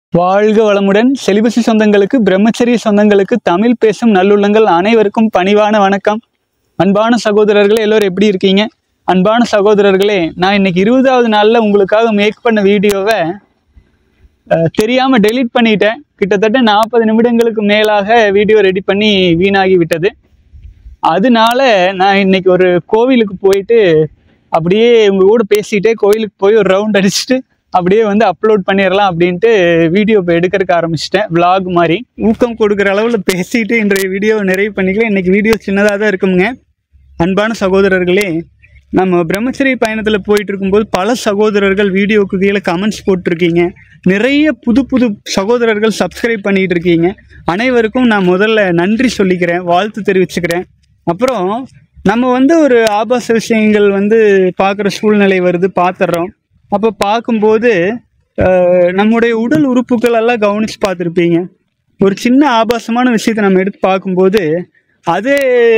வாழ்க வளமுடன் செலிபசி சொந்தங்களுக்கு பிரம்மச்சரிய சொந்தங்களுக்கு தமிழ் பேசும் நல்லுள்ளங்கள் அனைவருக்கும் பணிவான வணக்கம் அன்பான சகோதரர்களே எல்லோரும் எப்படி இருக்கீங்க அன்பான சகோதரர்களே நான் இன்னைக்கு இருபதாவது நாளில் உங்களுக்காக மேக் பண்ண வீடியோவை அஹ், தெரியாம டெலீட் பண்ணிட்டேன் கிட்டத்தட்ட நாற்பது நிமிடங்களுக்கு மேலாக வீடியோ ரெடி பண்ணி வீணாகி விட்டது அதனால நான் இன்னைக்கு ஒரு கோவிலுக்கு போயிட்டு அப்படியே உங்க கூட பேசிட்டே கோவிலுக்கு போய் ஒரு ரவுண்ட் அடிச்சுட்டு அப்படியே வந்து அப்லோட் பண்ணிடலாம் அப்படின்ட்டு வீடியோ இப்போ எடுக்கிறதுக்கு ஆரம்பிச்சிட்டேன் vlog மாதிரி ஊக்கம் கொடுக்குற அளவில் பேசிட்டு இன்றைய வீடியோவை நிறைவு பண்ணிக்கலாம் இன்னைக்கு வீடியோ சின்னதாக தான் இருக்குங்க அன்பான சகோதரர்களே நம்ம பிரம்மச்சரிய பயணத்தில் போயிட்டு இருக்கும்போது பல சகோதரர்கள் வீடியோக்கு கீழே கமெண்ட்ஸ் போட்டிருக்கீங்க நிறைய புது புது சகோதரர்கள் சப்ஸ்கிரைப் பண்ணிட்டு இருக்கீங்க அனைவருக்கும் நான் முதல்ல நன்றி சொல்லிக்கிறேன் வாழ்த்து தெரிவிச்சுக்கிறேன் அப்புறம் நம்ம வந்து ஒரு ஆபாச விஷயங்கள் வந்து பார்க்குற சூழ்நிலை வருது பார்த்துட்றோம் அப்போ பார்க்கும்போது அஹ், நம்முடைய உடல் உறுப்புகள் எல்லாம் கவனித்து பார்த்துருப்பீங்க ஒரு சின்ன ஆபாசமான விஷயத்தை நம்ம எடுத்து பார்க்கும்போது அதே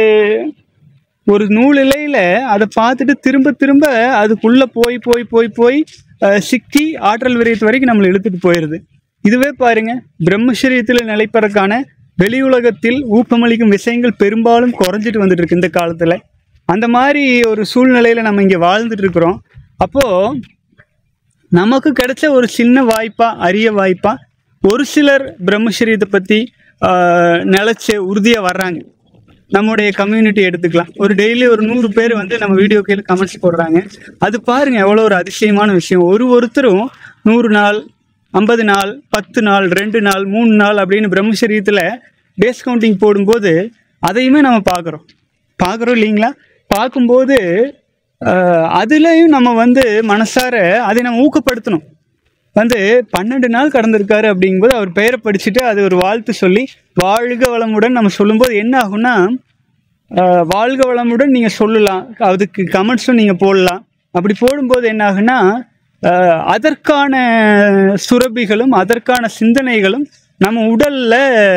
ஒரு நூலிலையில அதை பார்த்துட்டு திரும்ப திரும்ப அதுக்குள்ள போய் போய் போய் போய் அஹ், சிக்கி ஆற்றல் விரயத்து வரைக்கும் நம்மளை இழுத்துட்டு போயிடுது இதுவே பாருங்க பிரம்மச்சரியத்தில் நிலைப்பதற்கான வெளி உலகத்தில் ஊக்கமளிக்கும் விஷயங்கள் பெரும்பாலும் குறைஞ்சிட்டு வந்துட்டு இருக்கு இந்த காலத்துல அந்த மாதிரி ஒரு சூழ்நிலையில நம்ம இங்க வாழ்ந்துட்டு இருக்கிறோம் அப்போ நமக்கு கிடைச்ச ஒரு சின்ன வாய்ப்பா அரிய வாய்ப்பா ஒரு சிலர் பிரம்மச்சரியத்தை பத்தி ஆஹ், நிலைச்சு உறுதியா வர்றாங்க நம்முடைய கம்யூனிட்டி எடுத்துக்கலாம் ஒரு டெய்லி ஒரு நூறு பேர் வந்து நம்ம வீடியோ கீழே கமெண்ட்ஸ் போடுறாங்க அது பாருங்க எவ்வளோ ஒரு அதிசயமான விஷயம் ஒரு ஒருத்தரும் நூறு நாள் ஐம்பது நாள் பத்து நாள் ரெண்டு நாள் மூணு நாள் அப்படின்னு பிரம்மச்சரியத்தில் டேஸ் கவுண்டிங் போடும்போது அதையுமே நம்ம பார்க்குறோம் பார்க்குறோம் இல்லைங்களா பார்க்கும்போது ஆஹ், அதுலயும் நம்ம வந்து மனசார அதை நம்ம ஊக்கப்படுத்தணும் வந்து பன்னெண்டு நாள் கடந்திருக்காரு அப்படிங்கும்போது அவர் பெயரை படிச்சுட்டு அது ஒரு வாழ்த்து சொல்லி வாழ்க வளமுடன் நம்ம சொல்லும்போது என்ன ஆகும்னா ஆஹ், வாழ்க வளமுடன் நீங்கள் சொல்லலாம் அதுக்கு கமெண்ட்ஸும் நீங்கள் போடலாம் அப்படி போடும்போது என்ன ஆகுன்னா ஆஹ், அதற்கான சுரபிகளும் அதற்கான சிந்தனைகளும் நம்ம உடல்ல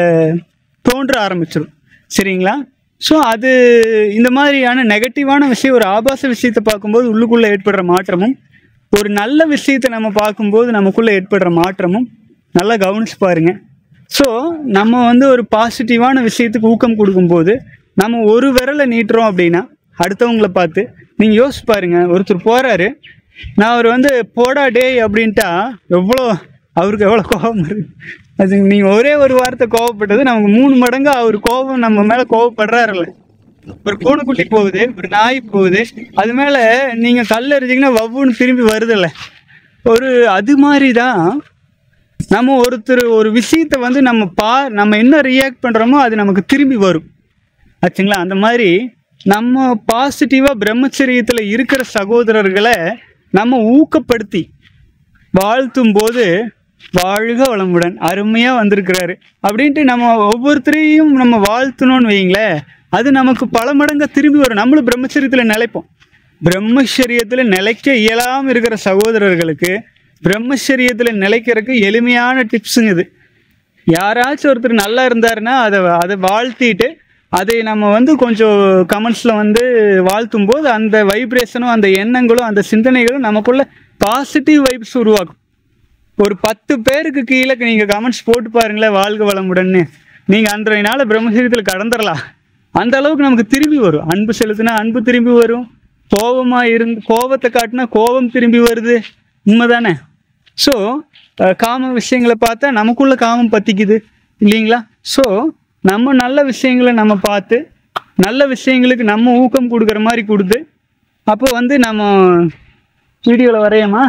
தோன்ற ஆரம்பிச்சிடும் சரிங்களா ஸோ அது இந்த மாதிரியான நெகட்டிவான விஷயம் ஒரு ஆபாச விஷயத்தை பார்க்கும்போது உள்ளுக்குள்ளே ஏற்படுற மாற்றமும் ஒரு நல்ல விஷயத்தை நம்ம பார்க்கும்போது நமக்குள்ளே ஏற்படுற மாற்றமும் நல்லா கவனிச்சு பாருங்க ஸோ நம்ம வந்து ஒரு பாசிட்டிவான விஷயத்துக்கு ஊக்கம் கொடுக்கும்போது நம்ம ஒரு விரலை நீட்டுறோம் அப்படின்னா அடுத்தவங்கள பார்த்து நீங்கள் யோசிச்சு பாருங்க ஒருத்தர் போகிறாரு நான் அவர் வந்து போடா டேய் அப்படின்ட்டா எவ்வளோ அவருக்கு எவ்வளோ கோபம் இருக்கு அது நீங்கள் ஒரே ஒரு வார்த்தை கோவப்பட்டது நமக்கு மூணு மடங்கு அவர் கோபம் நம்ம மேலே கோவப்படுறாருல்ல ஒரு பூனைக்குட்டி போகுது ஒரு நாய் போகுது அது மேல நீங்க கல் எறிஞ்சிங்கன்னா வவ்வுன்னு திரும்பி வருதுல்ல ஒரு அது மாதிரி தான் நம்ம ஒருத்தர் ஒரு விஷயத்தை வந்து நம்ம பா நம்ம என்ன ரியாக்ட் பண்றோமோ அது நமக்கு திரும்பி வரும் ஆச்சுங்களா அந்த மாதிரி நம்ம பாசிட்டிவாக பிரம்மச்சரியத்தில் இருக்கிற சகோதரர்களை நம்ம ஊக்கப்படுத்தி வாழ்த்தும் போது வாழ்க வளமுடன் அருமையாக வந்திருக்கிறாரு அப்படின்ட்டு நம்ம ஒவ்வொருத்தரையும் நம்ம வாழ்த்தணும்னு வைங்களேன் அது நமக்கு பல மடங்கா திரும்பி வரும் நம்மளும் பிரம்மச்சரியத்தில் நிலைப்போம் பிரம்மச்சரியத்தில் நிலைக்க இயலாமல் இருக்கிற சகோதரர்களுக்கு பிரம்மச்சரியத்தில் நிலைக்கிறதுக்கு எளிமையான டிப்ஸுங்க இது யாராச்சும் ஒருத்தர் நல்லா இருந்தாருன்னா அதை அதை வாழ்த்திட்டு அதை நம்ம வந்து கொஞ்சம் கமெண்ட்ஸில் வந்து வாழ்த்தும் போது அந்த வைப்ரேஷனும் அந்த எண்ணங்களும் அந்த சிந்தனைகளும் நமக்குள்ள பாசிட்டிவ் வைப்ஸ் உருவாக்கும் ஒரு பத்து பேருக்கு கீழே நீங்கள் கமெண்ட்ஸ் போட்டு பாருங்களேன் வாழ்க வளமுடன்னு நீங்கள் அன்றைய நாள் பிரம்மசரியத்தில் கடந்துடலாம் அந்த அளவுக்கு நமக்கு திரும்பி வரும் அன்பு செலுத்தினா அன்பு திரும்பி வரும் கோபமாக இருந்து கோபத்தை காட்டினா கோபம் திரும்பி வருது உண்மைதானே ஸோ காம விஷயங்களை பார்த்தா நமக்குள்ள காமம் பற்றிக்குது இல்லைங்களா ஸோ நம்ம நல்ல விஷயங்களை நம்ம பார்த்து நல்ல விஷயங்களுக்கு நம்ம ஊக்கம் கொடுக்குற மாதிரி கொடுத்து அப்போ வந்து நம்ம வீடியோவில் வரையமா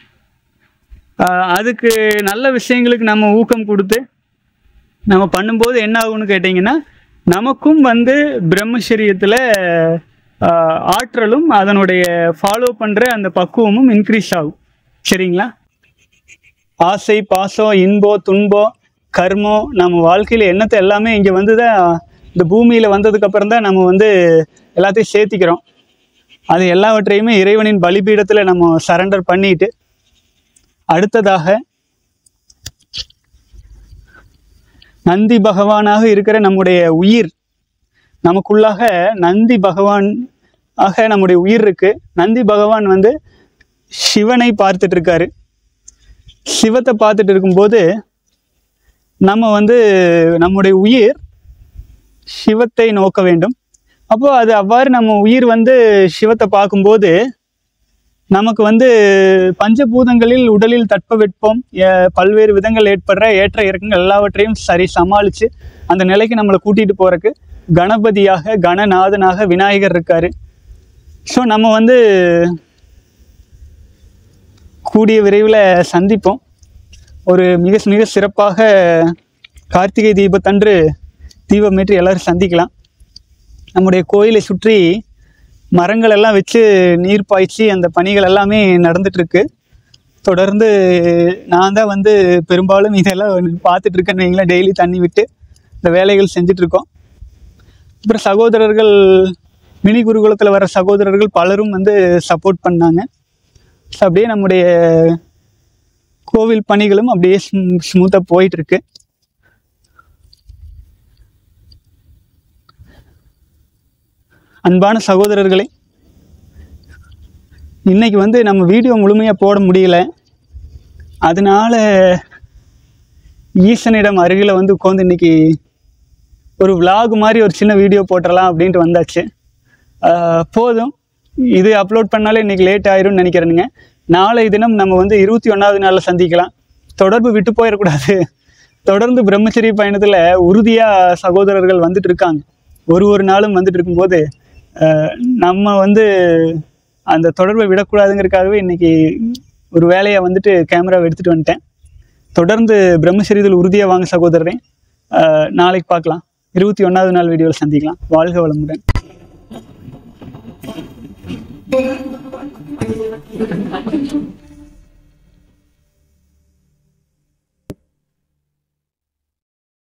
ஆஹ் அதுக்கு நல்ல விஷயங்களுக்கு நம்ம ஊக்கம் கொடுத்து நம்ம பண்ணும்போது என்ன ஆகும்னு கேட்டிங்கன்னா நமக்கும் வந்து பிரம்மச்சரியத்தில் ஆஹ் ஆற்றலும் அதனுடைய ஃபாலோ பண்ணுற அந்த பக்குவமும் இன்க்ரீஸ் ஆகும் சரிங்களா ஆசை பாசம் இன்பம் துன்பம் கர்மம் நம்ம வாழ்க்கையில் எண்ணத்தை எல்லாமே இங்கே வந்து தான் இந்த பூமியில் வந்ததுக்கப்புறம் தான் நம்ம வந்து எல்லாத்தையும் சேர்த்திக்கிறோம் அது எல்லாவற்றையுமே இறைவனின் பலிபீடத்தில் நம்ம சரண்டர் பண்ணிட்டு அடுத்ததாக நந்தி பகவானாக இருக்கிற நம்முடைய உயிர் நமக்குள்ளாக நந்தி பகவான் ஆக நம்முடைய உயிர் இருக்கு நந்தி பகவான் வந்து சிவனை பார்த்துட்டு இருக்காரு சிவத்தை பார்த்துட்டு இருக்கும்போது நம்ம வந்து நம்முடைய உயிர் சிவத்தை நோக்க வேண்டும் அப்போ அது அவ்வாறு நம்ம உயிர் வந்து சிவத்தை பார்க்கும்போது நமக்கு வந்து பஞ்சபூதங்களில் உடலில் தட்பவெட்பம் எ- பல்வேறு விதங்கள் ஏற்படுற ஏற்ற இறக்கங்கள் எல்லாவற்றையும் சரி சமாளித்து அந்த நிலைக்கு நம்மளை கூட்டிகிட்டு போகிறக்கு கணபதியாக கணநாதனாக விநாயகர் இருக்காரு ஸோ நம்ம வந்து கூடிய விரைவில் சந்திப்போம் ஒரு மிக மிக சிறப்பாக கார்த்திகை தீபத்தன்று தீபமேற்றி எல்லாரும் சந்திக்கலாம் நம்முடைய கோயிலை சுற்றி மரங்கள் எல்லாம் வச்சு நீர் பாய்ச்சி அந்த பணிகள் எல்லாமே நடந்துட்டு இருக்கு தொடர்ந்து நான் தான் வந்து பெரும்பாலும் இதெல்லாம் பார்த்துட்டு இருக்கேன்னு வைங்களேன் டெய்லி தண்ணி விட்டு இந்த வேலைகள் செஞ்சுட்டு இருக்கோம் அப்புறம் சகோதரர்கள் மினி குருகுலத்தில் வர சகோதரர்கள் பலரும் வந்து சப்போர்ட் பண்ணாங்க ஸோ அப்படியே நம்முடைய கோவில் பணிகளும் அப்படியே ஸ்மூத்தாக போயிட்டு இருக்கு அன்பான சகோதரர்களே இன்னைக்கு வந்து நம்ம வீடியோ முழுமையாக போட முடியல அதனால ஈசனிடம் அருகில் வந்து உட்காந்து இன்னைக்கு ஒரு vlog மாதிரி ஒரு சின்ன வீடியோ போட்டுடலாம் அப்படின்ட்டு வந்தாச்சு ஆஹ் போதும் இது அப்லோட் பண்ணாலே இன்னைக்கு லேட் ஆயிரும்னு நினைக்கிறேனுங்க நாளை தினம் நம்ம வந்து இருபத்தி ஒன்றாவது நாளில் சந்திக்கலாம் தொடர்பு விட்டு போயிடக்கூடாது தொடர்ந்து பிரம்மச்சரிய பயணத்தில் உறுதியாக சகோதரர்கள் வந்துட்டு இருக்காங்க ஒரு ஒரு நாளும் வந்துட்டு இருக்கும்போது ஆஹ் நம்ம வந்து அந்த தொடர்பை விடக்கூடாதுங்கிறதுக்காகவே இன்னைக்கு ஒரு வேலையை வந்துட்டு கேமராவை எடுத்துகிட்டு வந்துட்டேன் தொடர்ந்து பிரம்மச்சரியத்தில் உறுதியாக வாங்க சகோதரரே ஆஹ் நாளைக்கு பார்க்கலாம் இருபத்தி ஒன்றாவது நாள் வீடியோவில் சந்திக்கலாம் வாழ்க வளமுடன் Thank you.